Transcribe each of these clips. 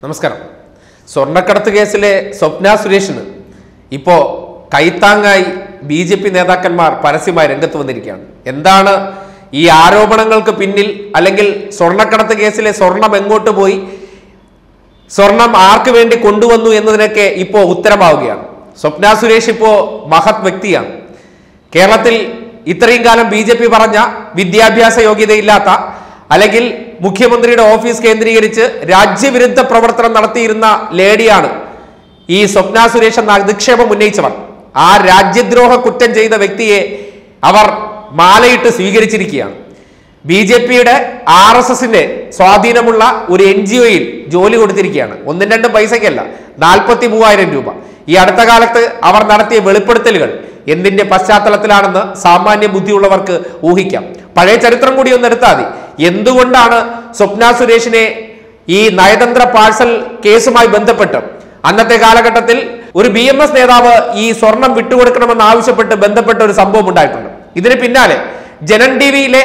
നമസ്കാരം സ്വർണ്ണക്കടത്ത് കേസിലെ സ്വപ്ന സുരേഷിന് ഇപ്പോ കൈത്താങ്ങായി ബി ജെ പി നേതാക്കന്മാർ പരസ്യമായി രംഗത്ത് വന്നിരിക്കുകയാണ് എന്താണ് ഈ ആരോപണങ്ങൾക്ക് പിന്നിൽ അല്ലെങ്കിൽ സ്വർണ്ണക്കടത്ത് കേസിലെ സ്വർണം എങ്ങോട്ട് പോയി സ്വർണം ആർക്ക് വേണ്ടി കൊണ്ടുവന്നു എന്നതിനൊക്കെ ഇപ്പോ ഉത്തരമാവുകയാണ് സ്വപ്ന സുരേഷ് ഇപ്പോ മഹത് വ്യക്തിയാണ് കേരളത്തിൽ ഇത്രയും കാലം ബി ജെ പി പറഞ്ഞ വിദ്യാഭ്യാസ യോഗ്യതയില്ലാത്ത അല്ലെങ്കിൽ മുഖ്യമന്ത്രിയുടെ ഓഫീസ് കേന്ദ്രീകരിച്ച് രാജ്യവിരുദ്ധ പ്രവർത്തനം നടത്തിയിരുന്ന ലേഡിയാണ് ഈ സ്വപ്ന സുരേഷ് എന്ന അധിക്ഷേപം ഉന്നയിച്ചവർ ആ രാജ്യദ്രോഹ കുറ്റം ചെയ്ത വ്യക്തിയെ അവർ മാലയിട്ട് സ്വീകരിച്ചിരിക്കുകയാണ് ബി ജെ പിയുടെ ആർ എസ് എസിന്റെ സ്വാധീനമുള്ള ഒരു എൻ ജി ഒയിൽ ജോലി കൊടുത്തിരിക്കുകയാണ് ഒന്നും രണ്ടും പൈസയ്ക്കല്ല നാൽപ്പത്തി മൂവായിരം രൂപ ഈ അടുത്ത കാലത്ത് അവർ നടത്തിയ വെളിപ്പെടുത്തലുകൾ എന്തിന്റെ പശ്ചാത്തലത്തിലാണെന്ന് സാമാന്യ ബുദ്ധിയുള്ളവർക്ക് ഊഹിക്കാം പഴയ ചരിത്രം കൂടി ഒന്ന് എടുത്താൽ മതി എന്തുകൊണ്ടാണ് സ്വപ്ന സുരേഷിനെ ഈ നയതന്ത്ര പാഴ്സൽ കേസുമായി ബന്ധപ്പെട്ട് അന്നത്തെ കാലഘട്ടത്തിൽ ഒരു ബി എം എസ് നേതാവ് ഈ സ്വർണം വിട്ടുകൊടുക്കണമെന്ന് ആവശ്യപ്പെട്ട് ബന്ധപ്പെട്ട ഒരു സംഭവം ഉണ്ടായിട്ടുണ്ട് ഇതിന് പിന്നാലെ ജനൻ ടി വിയിലെ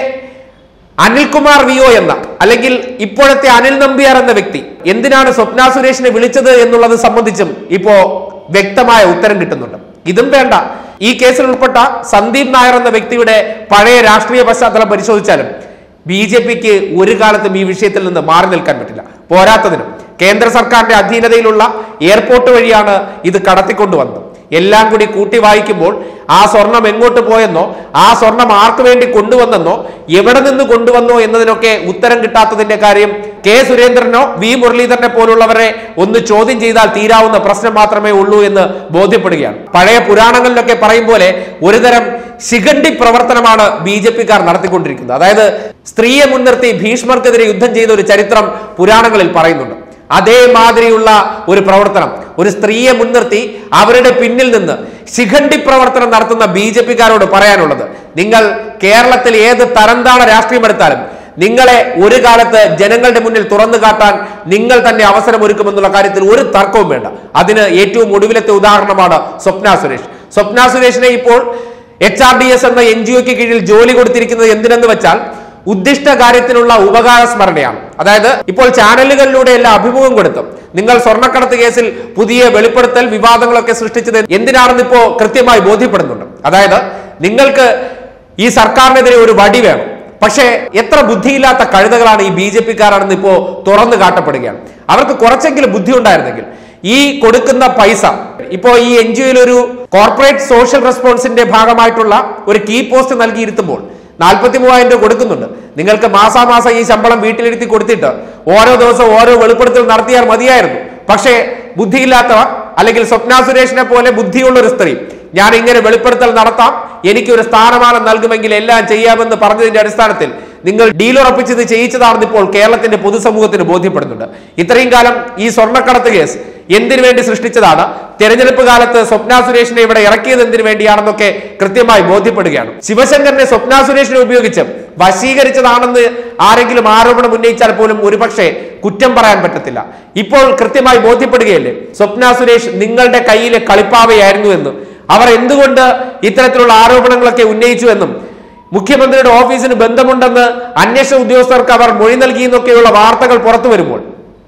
അനിൽകുമാർ വി ഒ എന്ന അല്ലെങ്കിൽ ഇപ്പോഴത്തെ അനിൽ നമ്പ്യാർ എന്ന വ്യക്തി എന്തിനാണ് സ്വപ്ന സുരേഷിനെ വിളിച്ചത് എന്നുള്ളത് സംബന്ധിച്ചും ഇപ്പോ വ്യക്തമായ ഉത്തരം കിട്ടുന്നുണ്ട് ഇതും വേണ്ട ഈ കേസിൽ ഉൾപ്പെട്ട സന്ദീപ് നായർ എന്ന വ്യക്തിയുടെ പഴയ രാഷ്ട്രീയ പശ്ചാത്തലം പരിശോധിച്ചാലും ബി ജെ പിക്ക് ഒരു കാലത്തും ഈ വിഷയത്തിൽ നിന്ന് മാറി നിൽക്കാൻ പറ്റില്ല പോരാത്തതിനും കേന്ദ്ര സർക്കാരിന്റെ അധീനതയിലുള്ള എയർപോർട്ട് വഴിയാണ് ഇത് കടത്തിക്കൊണ്ടുവന്നത് എല്ലാം കൂടി കൂട്ടി വായിക്കുമ്പോൾ ആ സ്വർണം എങ്ങോട്ട് പോയെന്നോ ആ സ്വർണം ആർക്ക് വേണ്ടി കൊണ്ടുവന്നെന്നോ എവിടെ നിന്ന് കൊണ്ടുവന്നോ എന്നതിനൊക്കെ ഉത്തരം കിട്ടാത്തതിന്റെ കാര്യം കെ സുരേന്ദ്രനോ വി മുരളീധരനെ പോലുള്ളവരെ ഒന്ന് ചോദ്യം ചെയ്താൽ തീരാവുന്ന പ്രശ്നം മാത്രമേ ഉള്ളൂ എന്ന് ബോധ്യപ്പെടുകയാണ് പഴയ പുരാണങ്ങളിലൊക്കെ പറയും പോലെ ഒരുതരം ശിഖണ്ഡി പ്രവർത്തനമാണ് ബി ജെ പിക്കാർ നടത്തിക്കൊണ്ടിരിക്കുന്നത് അതായത് സ്ത്രീയെ മുൻനിർത്തി ഭീഷ്മർക്കെതിരെ യുദ്ധം ചെയ്ത ഒരു ചരിത്രം പുരാണങ്ങളിൽ പറയുന്നുണ്ട് അതേമാതിരിയുള്ള ഒരു പ്രവർത്തനം ഒരു സ്ത്രീയെ മുൻനിർത്തി അവരുടെ പിന്നിൽ നിന്ന് ശിഖണ്ഡി പ്രവർത്തനം നടത്തുന്ന ബി ജെ പിക്കാരോട് പറയാനുള്ളത് നിങ്ങൾ കേരളത്തിൽ ഏത് തരംതാണ രാഷ്ട്രീയം എടുത്താലും നിങ്ങളെ ഒരു കാലത്ത് ജനങ്ങളുടെ മുന്നിൽ തുറന്നു കാട്ടാൻ നിങ്ങൾ തന്നെ അവസരമൊരുക്കുമെന്നുള്ള കാര്യത്തിൽ ഒരു തർക്കവും വേണ്ട അതിന് ഏറ്റവും ഒടുവിലത്തെ ഉദാഹരണമാണ് സ്വപ്ന സുരേഷ് സ്വപ്ന സുരേഷിനെ ഇപ്പോൾ എച്ച് ആർ ഡി എസ് എന്ന എൻ ജി ഒക്ക് കീഴിൽ ജോലി കൊടുത്തിരിക്കുന്നത് എന്തിനെന്ന് വെച്ചാൽ ഉദ്ദിഷ്ട കാര്യത്തിനുള്ള ഉപകാര സ്മരണയാണ് അതായത് ഇപ്പോൾ ചാനലുകളിലൂടെ എല്ലാം അഭിമുഖം കൊടുത്തും നിങ്ങൾ സ്വർണ്ണക്കടത്ത് കേസിൽ പുതിയ വെളിപ്പെടുത്തൽ വിവാദങ്ങളൊക്കെ സൃഷ്ടിച്ചത് എന്തിനാണെന്ന് ഇപ്പോ കൃത്യമായി ബോധ്യപ്പെടുന്നുണ്ട് അതായത് നിങ്ങൾക്ക് ഈ സർക്കാരിനെതിരെ ഒരു വടി വേണം പക്ഷേ എത്ര ബുദ്ധിയില്ലാത്ത കഴുതകളാണ് ഈ ബി ജെ പിക്കാരാണെന്ന് ഇപ്പോ തുറന്നു കാട്ടപ്പെടുകയാണ് അവർക്ക് കുറച്ചെങ്കിലും ബുദ്ധി ഉണ്ടായിരുന്നെങ്കിൽ ഈ കൊടുക്കുന്ന പൈസ ഇപ്പോ ഈ എൻ ജി ഒയിൽ ഒരു കോർപ്പറേറ്റ് സോഷ്യൽ റെസ്പോൺസിന്റെ ഭാഗമായിട്ടുള്ള ഒരു കീ പോസ്റ്റ് നൽകിയിരുത്തുമ്പോൾ നാൽപ്പത്തി മൂവായിരം രൂപ കൊടുക്കുന്നുണ്ട് നിങ്ങൾക്ക് മാസാമാസം ഈ ശമ്പളം വീട്ടിലിരുത്തി കൊടുത്തിട്ട് ഓരോ ദിവസവും ഓരോ വെളിപ്പെടുത്തൽ നടത്തിയാൽ മതിയായിരുന്നു പക്ഷേ ബുദ്ധിയില്ലാത്ത അല്ലെങ്കിൽ സ്വപ്ന സുരേഷിനെ പോലെ ബുദ്ധിയുള്ള ഒരു സ്ത്രീ ഞാൻ ഇങ്ങനെ വെളിപ്പെടുത്തൽ നടത്താം എനിക്ക് ഒരു സ്ഥാനമാനം നൽകുമെങ്കിൽ എല്ലാം ചെയ്യാമെന്ന് പറഞ്ഞതിന്റെ അടിസ്ഥാനത്തിൽ നിങ്ങൾ ഡീൽ ഉറപ്പിച്ചത് ചെയ്യിച്ചതാണെന്ന് ഇപ്പോൾ കേരളത്തിന്റെ പൊതുസമൂഹത്തിന് ബോധ്യപ്പെടുന്നുണ്ട് ഇത്രയും കാലം ഈ സ്വർണ്ണക്കടത്ത് കേസ് എന്തിനു വേണ്ടി സൃഷ്ടിച്ചതാണ് തെരഞ്ഞെടുപ്പ് കാലത്ത് സ്വപ്ന സുരേഷിനെ ഇവിടെ ഇറക്കിയത് എന്തിനു വേണ്ടിയാണെന്നൊക്കെ കൃത്യമായി ബോധ്യപ്പെടുകയാണ് ശിവശങ്കറിനെ സ്വപ്ന സുരേഷിനെ ഉപയോഗിച്ച് വശീകരിച്ചതാണെന്ന് ആരെങ്കിലും ആരോപണം ഉന്നയിച്ചാൽ പോലും ഒരുപക്ഷെ കുറ്റം പറയാൻ പറ്റത്തില്ല ഇപ്പോൾ കൃത്യമായി ബോധ്യപ്പെടുകയല്ലേ സ്വപ്ന സുരേഷ് നിങ്ങളുടെ കയ്യിലെ കളിപ്പാവയായിരുന്നു എന്ന് അവർ എന്തുകൊണ്ട് ഇത്തരത്തിലുള്ള ആരോപണങ്ങളൊക്കെ ഉന്നയിച്ചു എന്നും മുഖ്യമന്ത്രിയുടെ ഓഫീസിന് ബന്ധമുണ്ടെന്ന് അന്വേഷണ ഉദ്യോഗസ്ഥർക്ക് അവർ മൊഴി നൽകിയെന്നൊക്കെയുള്ള വാർത്തകൾ പുറത്തു വരുമ്പോൾ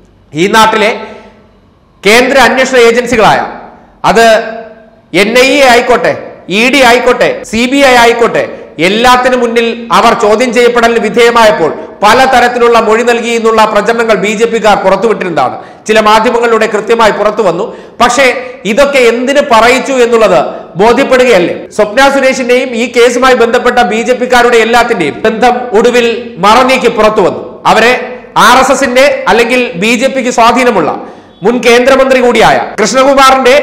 ഈ നാട്ടിലെ കേന്ദ്ര അന്വേഷണ ഏജൻസികളായ അത് എൻ ഐ എ ആയിക്കോട്ടെ ഇ ഡി ആയിക്കോട്ടെ സി ബി ഐ ആയിക്കോട്ടെ എല്ലാത്തിനു മുന്നിൽ അവർ ചോദ്യം ചെയ്യപ്പെടലിന് വിധേയമായപ്പോൾ പലതരത്തിലുള്ള മൊഴി നൽകി എന്നുള്ള പ്രചരണങ്ങൾ ബി ജെ പിക്കാർ പുറത്തുവിട്ടിരുന്നതാണ് ചില മാധ്യമങ്ങളിലൂടെ കൃത്യമായി പുറത്തു വന്നു പക്ഷേ ഇതൊക്കെ എന്തിന് പറയിച്ചു എന്നുള്ളത് ബോധ്യപ്പെടുകയല്ലേ സ്വപ്ന സുരേഷിന്റെയും ഈ കേസുമായി ബന്ധപ്പെട്ട ബി ജെ പിക്കാരുടെ എല്ലാത്തിന്റെയും ബന്ധം ഒടുവിൽ മറനീക്കി പുറത്തു വന്നു അവരെ ആർ എസ് എസിന്റെ അല്ലെങ്കിൽ ബി ജെ പിക്ക് സ്വാധീനമുള്ള മുൻ കേന്ദ്രമന്ത്രി കൂടിയായ കൃഷ്ണകുമാറിന്റെ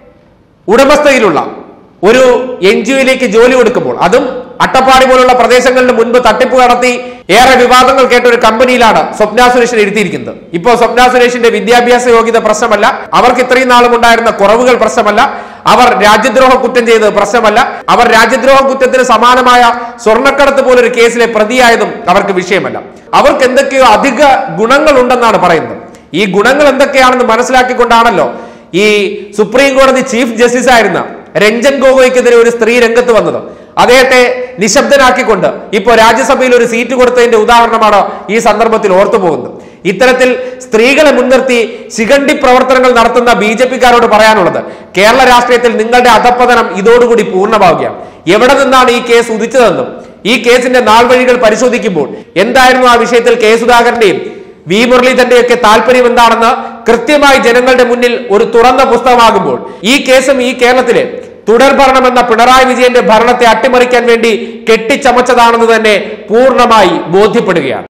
ഉടമസ്ഥയിലുള്ള ഒരു എൻ ജി ഒയിലേക്ക് ജോലി കൊടുക്കുമ്പോൾ അതും അട്ടപ്പാടി പോലുള്ള പ്രദേശങ്ങളിൽ മുൻപ് തട്ടിപ്പ് നടത്തി ഏറെ വിവാദങ്ങൾ കേട്ട ഒരു കമ്പനിയിലാണ് സ്വപ്ന സുരേഷിനെ ഇരുത്തിയിരിക്കുന്നത് ഇപ്പോൾ സ്വപ്ന സുരേഷിന്റെ വിദ്യാഭ്യാസ യോഗ്യത പ്രശ്നമല്ല അവർക്ക് ഇത്രയും നാളും ഉണ്ടായിരുന്ന കുറവുകൾ പ്രശ്നമല്ല അവർ രാജ്യദ്രോഹ കുറ്റം ചെയ്തത് പ്രശ്നമല്ല അവർ രാജ്യദ്രോഹ കുറ്റത്തിന് സമാനമായ സ്വർണ്ണക്കടത്ത് പോലൊരു കേസിലെ പ്രതിയായതും അവർക്ക് വിഷയമല്ല അവർക്ക് എന്തൊക്കെയോ അധിക ഗുണങ്ങൾ ഉണ്ടെന്നാണ് പറയുന്നത് ഈ ഗുണങ്ങൾ എന്തൊക്കെയാണെന്ന് മനസ്സിലാക്കിക്കൊണ്ടാണല്ലോ ഈ സുപ്രീം കോടതി ചീഫ് ജസ്റ്റിസ് ആയിരുന്ന രഞ്ജൻ ഗൊഗോയ്ക്കെതിരെ ഒരു സ്ത്രീ രംഗത്ത് വന്നത് അദ്ദേഹത്തെ നിശബ്ദനാക്കിക്കൊണ്ട് ഇപ്പോൾ രാജ്യസഭയിൽ ഒരു സീറ്റ് കൊടുത്തതിന്റെ ഉദാഹരണമാണ് ഈ സന്ദർഭത്തിൽ ഓർത്തു പോകുന്നത് ഇത്തരത്തിൽ സ്ത്രീകളെ മുൻനിർത്തി ശിഖണ്ഡി പ്രവർത്തനങ്ങൾ നടത്തുന്ന ബി ജെ പിക്കാരോട് പറയാനുള്ളത് കേരള രാഷ്ട്രീയത്തിൽ നിങ്ങളുടെ അധപ്പതനം ഇതോടുകൂടി പൂർണ്ണമാവുകയാണ് എവിടെ നിന്നാണ് ഈ കേസ് ഉദിച്ചതെന്നും ഈ കേസിന്റെ നാൾവഴികൾ പരിശോധിക്കുമ്പോൾ എന്തായിരുന്നു ആ വിഷയത്തിൽ കെ സുധാകരന്റെയും വി മുരളീധരന്റെയും ഒക്കെ താല്പര്യം എന്താണെന്ന് കൃത്യമായി ജനങ്ങളുടെ മുന്നിൽ ഒരു തുറന്ന പുസ്തകമാകുമ്പോൾ ഈ കേസും ഈ കേരളത്തിലെ തുടർഭരണം എന്ന പിണറായി വിജയന്റെ ഭരണത്തെ അട്ടിമറിക്കാൻ വേണ്ടി കെട്ടിച്ചമച്ചതാണെന്ന് തന്നെ പൂർണ്ണമായി ബോധ്യപ്പെടുകയാണ്